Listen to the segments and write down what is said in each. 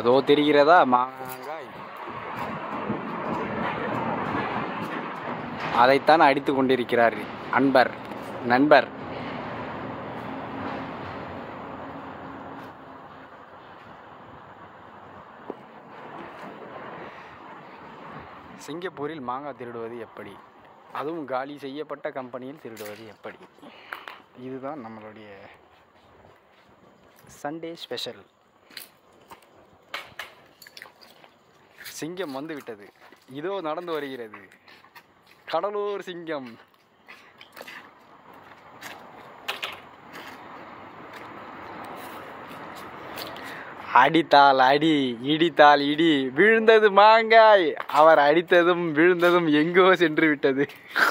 அதோ தெரிகிறதா மாங்காய் அதைத்தான் அடித்து கொண்டிருக்கிறார் அன்பர் நண்பர் சிங்கப்பூரில் மாங்காய் திருடுவது எப்படி அதுவும் காலி செய்யப்பட்ட கம்பெனியில் திருடுவது எப்படி இதுதான் நம்மளுடைய சண்டே ஸ்பெஷல் சிங்கம் வந்து விட்டது இதோ நடந்து வருகிறது கடலூர் சிங்கம் அடித்தால் அடி இடித்தால் இடி விழுந்தது மாங்காய் அவர் அடித்ததும் விழுந்ததும் எங்கோ சென்று விட்டது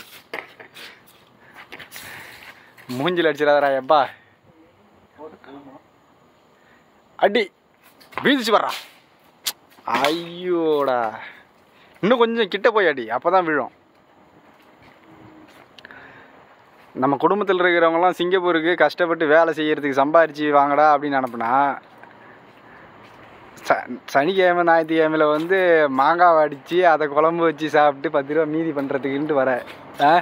மூஞ்சில் அடிச்சிடாதரா எப்பா அடி வீழ்ந்துச்சு வர்றா ஐயோடா இன்னும் கொஞ்சம் கிட்ட போய் அடி அப்பதான் விழும் நம்ம குடும்பத்தில் இருக்கிறவங்கலாம் சிங்கப்பூருக்கு கஷ்டப்பட்டு வேலை செய்யறதுக்கு சம்பாரிச்சு வாங்கடா அப்படின்னு அனுப்புனா ச சனிக்கிழமை ஞாயிற்றுக்கிழமையில வந்து மாங்காவை அடித்து அதை குழம்பு வச்சு சாப்பிட்டு பத்து ரூபா மீதி பண்ணுறதுக்குன்ட்டு வர ஆ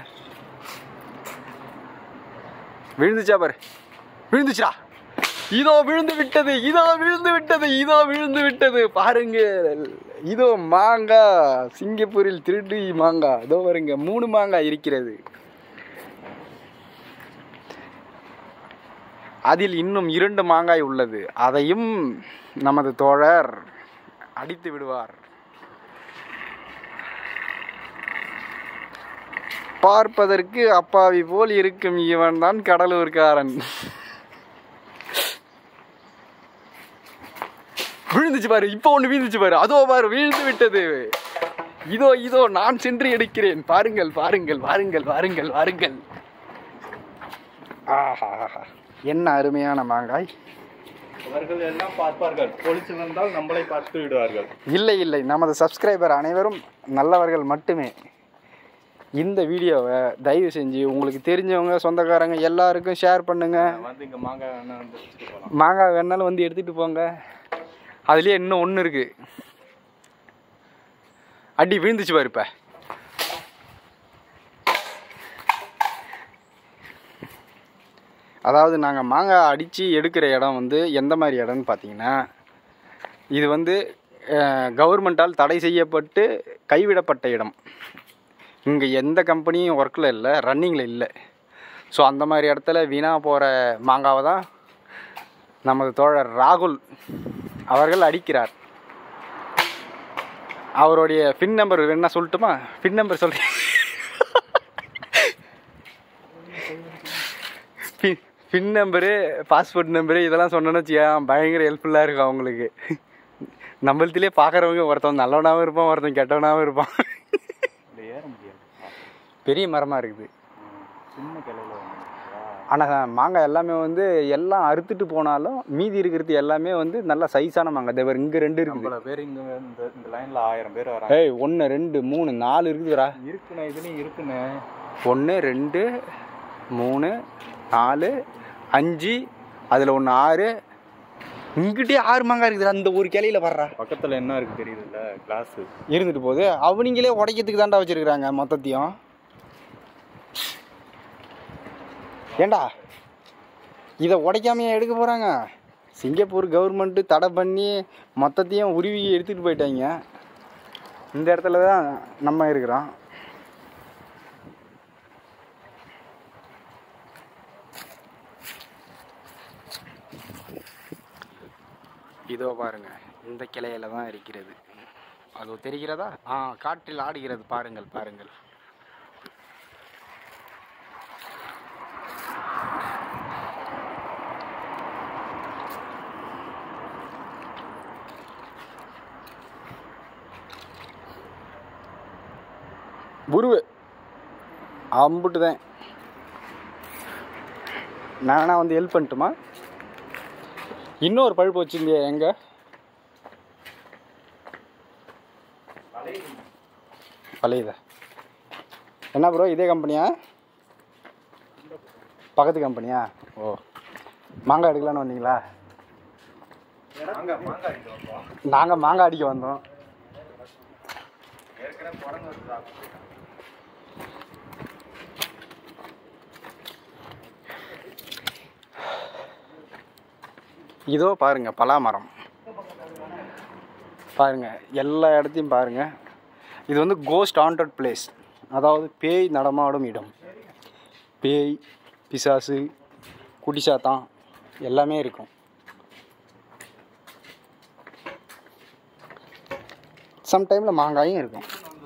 விழுந்துச்சா பாரு விழுந்துச்சா இதோ விழுந்து விட்டது இதோ விழுந்து விட்டது இதோ விழுந்து விட்டது பாருங்க இதோ மாங்காய் சிங்கப்பூரில் திருடி மாங்காய் இதோ பாருங்க மூணு மாங்காய் இருக்கிறது அதில் இன்னும் இரண்டு மாங்காய் உள்ளது அதையும் நமது தோழர் அடித்து விடுவார் பார்ப்பதற்கு அப்பாவி போல் இருக்கும் இவன் தான் கடலூர்காரன் விழுந்துச்சு பாரு இப்போ ஒன்று வீழ்ந்துச்சு பாரு அதோ பாரு வீழ்ந்து விட்டது இதோ இதோ நான் சென்று எடுக்கிறேன் பாருங்கள் பாருங்கள் பாருங்கள் பாருங்கள் பாருங்கள் ஆஹா என்ன அருமையான மாங்காய் அவர்கள் எல்லாம் பார்ப்பார்கள் பொலிச்சு வந்தால் நம்மளை பார்த்து விடுவார்கள் இல்லை இல்லை நமது சப்ஸ்கிரைபர் அனைவரும் நல்லவர்கள் மட்டுமே இந்த வீடியோவை தயவு செஞ்சு உங்களுக்கு தெரிஞ்சவங்க சொந்தக்காரங்க எல்லாருக்கும் ஷேர் பண்ணுங்க வந்து இங்க மாங்காய் வேணா வந்து வச்சுட்டு போலாம் மாங்காய் வேணாலும் வந்து எடுத்துட்டு போங்க அதுலயே இன்னும் ஒன்று இருக்கு அடி விழுந்துச்சு பாரு இப்ப அதாவது நாங்கள் மாங்காய் அடித்து எடுக்கிற இடம் வந்து எந்த மாதிரி இடம்னு பார்த்தீங்கன்னா இது வந்து கவர்மெண்ட்டால் தடை செய்யப்பட்டு கைவிடப்பட்ட இடம் இங்கே எந்த கம்பெனியும் ஒர்க்கில் இல்லை ரன்னிங்கில் இல்லை ஸோ அந்த மாதிரி இடத்துல வீணாக போகிற மாங்காவை தான் நமது தோழர் ராகுல் அவர்கள் அடிக்கிறார் அவருடைய பின் நம்பர் வேணா சொல்லட்டுமா பின் நம்பர் சொல்றேன் பின் நம்பரு பாஸ்போர்ட் நம்பரு இதெல்லாம் சொன்னோன்னு வச்சுக்கோங்க பயங்கர ஹெல்ப்ஃபுல்லாக இருக்கும் அவங்களுக்கு நம்மளத்துலேயே பார்க்குறவங்க ஒருத்தன் நல்லவனாகவும் இருப்பான் ஒருத்தன் கெட்டவனாகவும் இருப்பான் இந்த ஏற முடியாது பெரிய மரமாக இருக்குது சின்ன கிளையில வந்து ஆனால் மாங்காய் எல்லாமே வந்து எல்லாம் அறுத்துட்டு போனாலும் மீதி இருக்கிறது எல்லாமே வந்து நல்ல சைஸான மாங்காய் இதோ இங்கே ரெண்டு இருக்குது நம்மள பேர் இங்க இந்த இந்த லைன்ல ஆயிரம் பேர் வராங்க ஏய் ஒன்று ரெண்டு மூணு நாலு இருக்குதுடா இருக்குண்ணே இதுலயும் இருக்குண்ணே ஒன்று ரெண்டு மூணு நாலு அஞ்சு அதில் ஒன்று ஆறு இங்கிட்டே ஆறு மாங்காய் இருக்குது அந்த ஒரு கிளையில வர்றா பக்கத்துல என்ன இருக்கு தெரியுதுல்ல கிளாஸ் இருந்துட்டு போகுது அவனிங்களே உடைக்கிறதுக்கு தான்டா வச்சிருக்கிறாங்க மொத்தத்தையும் ஏண்டா இதை உடைக்காமையா எடுக்க போகிறாங்க சிங்கப்பூர் கவர்மெண்ட்டு தடை பண்ணி மொத்தத்தையும் உருவி எடுத்துகிட்டு போயிட்டாங்க இந்த இடத்துல தான் நம்ம இருக்கிறோம் இதோ பாருங்க இந்த கிளையில தான் இருக்கிறது அதோ தெரிகிறதா ஆ காற்றில் ஆடுகிறது பாருங்கள் பாருங்கள் குருவு அம்புட்டு தான் நானா வந்து ஹெல்ப் பண்ணட்டுமா இன்னொரு பழுப்பு வச்சிருந்தியா எங்க பழையதா என்ன ப்ரோ இதே கம்பெனியா பக்கத்து கம்பெனியா ஓ மாங்காய் எடுக்கலான்னு வந்தீங்களா அங்க மாங்காய் அடிக்க வந்தோம் நாங்கள் மாங்காய் அடிக்க வந்தோம் ஏற்கனவே குரங்கு வருதா இதோ பாருங்க பலாமரம் பாருங்க எல்லா இடத்தையும் பாருங்க இது வந்து கோஸ்ட் ஹாண்டட் பிளேஸ் அதாவது பேய் நடமாடும் இடம் பேய் பிசாசு குடிசாத்தான் எல்லாமே இருக்கும் சம்டைமில் மாங்காயும் இருக்கும்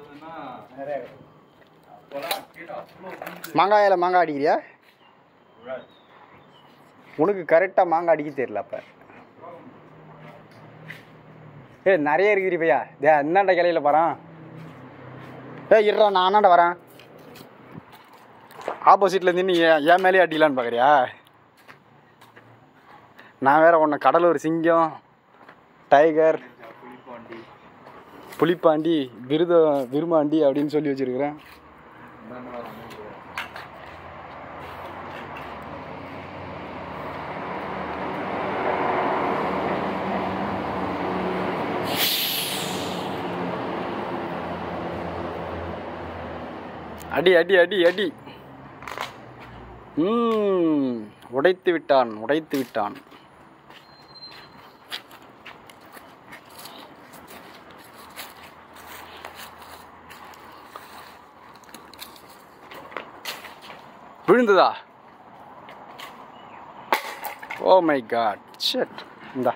மாங்காயில் மாங்காய் அடிக்கிறியா உனக்கு கரெக்டாக மாங்காய் அடிக்க தெரியல அப்போ ஏ நிறைய இருக்குது பையா டே அந்தாண்ட கிளையில போகிறான் ஏ இருடா நான் அண்ணாண்ட வரேன் ஆப்போசிட்டில் நின்று ஏன் என் மேலேயே அடிக்கலான்னு பார்க்குறியா நான் வேற உன்னை கடலூர் சிங்கம் டைகர் புளிப்பாண்டி புலிப்பாண்டி விருத விருமாண்டி அப்படின்னு சொல்லி வச்சிருக்கிறேன் அடி அடி அடி அடி ம் உடைத்து விட்டான் உடைத்து விட்டான் விழுந்ததா ஓ மை காட் ஷட் இந்தா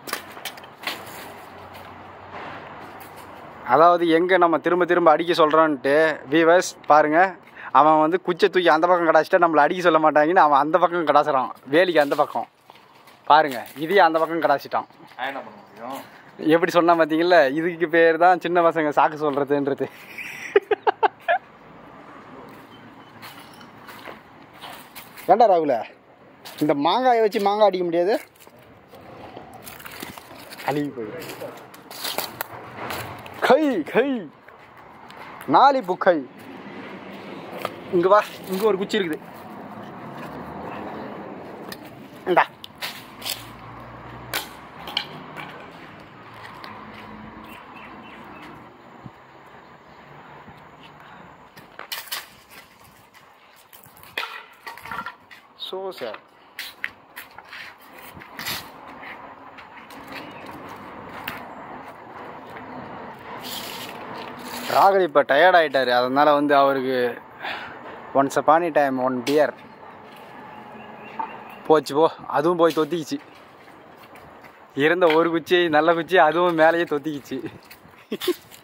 அதாவது எங்கே நம்ம திரும்ப திரும்ப அடிக்க சொல்கிறோன்ட்டு வீவர்ஸ் பாருங்கள் அவன் வந்து குச்சை தூக்கி அந்த பக்கம் கடாச்சிட்டா நம்மளை அடிக்க சொல்ல மாட்டாங்கன்னு அவன் அந்த பக்கம் கடாசுறான் வேலிக்கு அந்த பக்கம் பாருங்க இதையே அந்த பக்கம் கடாச்சிட்டான் நான் என்ன பண்ண முடியும் எப்படி சொன்னா பார்த்தீங்களா இதுக்கு பேர் தான் சின்ன பசங்க சாக்கு சொல்கிறதுன்றது ஏண்டா ராகுல இந்த மாங்காயை வச்சு மாங்காய் அடிக்க முடியாது அழுகி போயிடும் கை கை நாலி புக்கை இங்க வா இங்க ஒரு குச்சி இருக்குது இந்தா ஸோ சார் ராகல் இப்போ டயர்ட் ஆகிட்டார் அதனால் வந்து அவருக்கு once upon a time one beer போச்சு போ அதுவும் போய் தொத்திக்கிச்சு இருந்த ஒரு குச்சி நல்ல குச்சி அதுவும் மேலேயே தொத்திக்கிச்சு